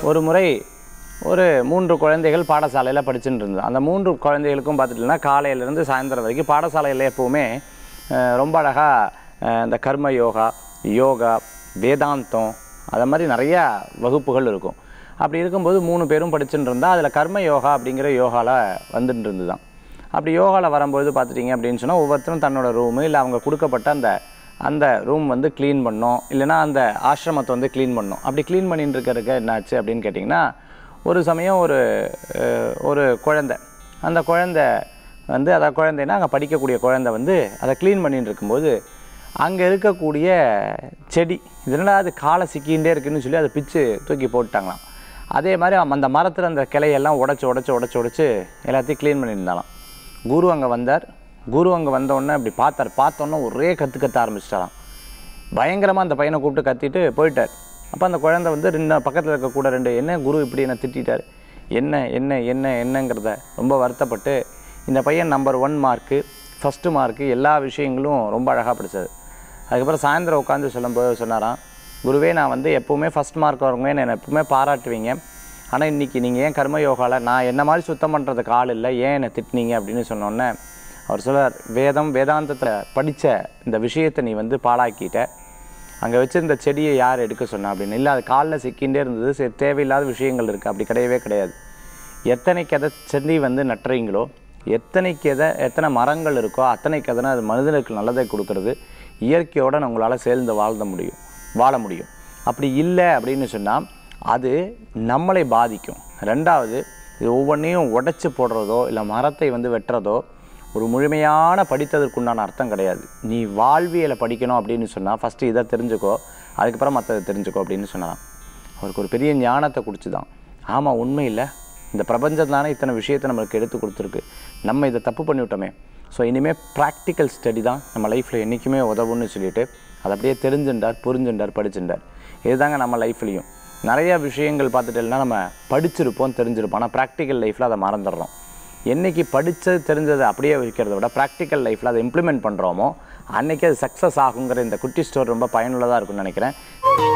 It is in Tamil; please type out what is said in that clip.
ஒரு முறை ஒரு மூன்று குழந்தைகள் பாடசாலையில் படிச்சுட்டு இருந்தது அந்த மூன்று குழந்தைகளுக்கும் பார்த்துட்டிங்கன்னா காலையிலேருந்து சாயந்தரம் வரைக்கும் பாடசாலையில் எப்போவுமே அஹ், ரொம்ப அழகாக இந்த கர்ம யோகா யோகா வேதாந்தம் அதை மாதிரி நிறையா வகுப்புகள் இருக்கும் அப்படி இருக்கும்போது மூணு பேரும் படிச்சுட்டு இருந்தால் அதில் கர்ம யோகா அப்படிங்கிற யோகாவில் வந்துட்டு இருந்துதான் அப்படி யோகாவில் வரும்போது பார்த்துட்டிங்க அப்படின்னு சொன்னால் ஒவ்வொருத்தரும் தன்னோட ரூமு இல்லை அவங்க கொடுக்கப்பட்ட அந்த அந்த ரூம் வந்து க்ளீன் பண்ணோம் இல்லைன்னா அந்த ஆசிரமத்தை வந்து க்ளீன் பண்ணோம் அப்படி க்ளீன் பண்ணிட்டு இருக்கிறதுக்கு என்னாச்சு அப்படின்னு கேட்டிங்கன்னா ஒரு சமயம் ஒரு அஹ், ஒரு குழந்தை அந்த குழந்தை வந்து அதாவது குழந்தைன்னா அங்கே படிக்கக்கூடிய குழந்தை வந்து அதை க்ளீன் பண்ணிட்டு இருக்கும்போது அங்கே இருக்கக்கூடிய செடி இதனால அது காலை சிக்கிகிட்டே இருக்குன்னு சொல்லி அதை பிச்சு தூக்கி போட்டுட்டாங்களாம் அதே மாதிரி அவன் அந்த மரத்தில் அந்த கிளையெல்லாம் உடச்சி உடச்சி உடச்சி உடச்சி எல்லாத்தையும் க்ளீன் பண்ணியிருந்தாலாம் குரு அங்கே வந்தார் குரு அங்கே வந்தோடனே அப்படி பார்த்தார் பார்த்தோன்னே ஒரே கற்று கத்த ஆரம்பிச்சிட்டாராம் பயங்கரமாக அந்த பையனை கூப்பிட்டு கத்திட்டு போயிட்டார் அப்போ அந்த குழந்தை வந்து ரெண்டு பக்கத்தில் இருக்க கூட ரெண்டு என்ன குரு இப்படி என்ன திட்டிட்டார் என்ன என்ன என்ன என்னங்கிறத ரொம்ப வருத்தப்பட்டு இந்த பையன் number one mark first mark எல்லா விஷயங்களும் ரொம்ப அழகாக படித்தது அதுக்கப்புறம் சாயந்தரம் உட்காந்து சொல்லும்போது சொன்னாராம் குருவே நான் வந்து எப்போவுமே ஃபஸ்ட் மார்க் வரவங்க என்னை எப்பவுமே பாராட்டுவீங்க ஆனால் இன்றைக்கி நீங்கள் ஏன் கர்ம யோகாவில் நான் என்ன மாதிரி சுத்தம் பண்ணுறதுக்கு ஆள் இல்லை ஏன் என்னை திட்டினீங்க அப்படின்னு சொன்னோன்னே அவர் சொல்றார் வேதம் வேதாந்தத்தில் படித்த இந்த விஷயத்தை நீ வந்து பாழாக்கிட்ட அங்கே வச்சிருந்த செடியை யார் எடுக்க சொன்னா அப்படின்னு இல்லை அது காலில் சிக்கின்றே இருந்தது சரி தேவையில்லாத விஷயங்கள் இருக்குது அப்படி கிடையவே கிடையாது எத்தனைக்கு எதை செடி வந்து நட்டுறீங்களோ எத்தனைக்கு எதை எத்தனை மரங்கள் இருக்கோ அத்தனைக்கு எதனா அது மனிதனுக்கு நல்லதை கொடுக்கறது இயற்கையோடு உங்களால் சேர்ந்து வாழ்ந்த முடியும் வாழ முடியும் அப்படி இல்லை அப்படின்னு சொன்னால் அது நம்மளை பாதிக்கும் ரெண்டாவது இது ஒவ்வொன்றையும் உடைச்சு போடுறதோ இல்லை மரத்தை வந்து வெட்டுறதோ ஒரு முழுமையான படித்ததற்குண்டான அர்த்தம் கிடையாது நீ வாழ்வியலை படிக்கணும் அப்படின்னு சொன்னால் ஃபஸ்ட்டு இதை தெரிஞ்சுக்கோ அதுக்கப்புறம் மற்றதை தெரிஞ்சுக்கோ அப்படின்னு சொன்னாராம் அவருக்கு ஒரு பெரிய ஞானத்தை குடிச்சு தான் ஆமாம் உண்மை இல்லை இந்த பிரபஞ்சம் தானே இத்தனை விஷயத்தை நம்மளுக்கு எடுத்து கொடுத்துருக்கு நம்ம இதை தப்பு பண்ணிவிட்டோமே ஸோ இனிமேல் ப்ராக்டிக்கல் ஸ்டடி தான் நம்ம லைஃப்பில் என்றைக்குமே உதவும்னு சொல்லிட்டு அதை அப்படியே தெரிஞ்சுட்டார் புரிஞ்சுட்டார் படிச்சுட்டார் இதுதாங்க நம்ம லைஃப்லேயும் நிறைய விஷயங்கள் பார்த்துட்டேன்னா நம்ம படிச்சிருப்போம் தெரிஞ்சிருப்போம் ஆனால் ப்ராக்டிக்கல் லைஃப்பில் அதை மறந்துடுறோம் என்னைக்கு படித்தது தெரிஞ்சதை அப்படியே வைக்கிறத விட ப்ராக்டிக்கல் லைஃப்பில் அதை இம்ப்ளிமெண்ட் பண்ணுறோமோ அன்னைக்கு அது சக்ஸஸ் ஆகுங்கிற இந்த குட்டி ஸ்டோர் ரொம்ப பயனுள்ளதாக இருக்கும்னு நினைக்கிறேன்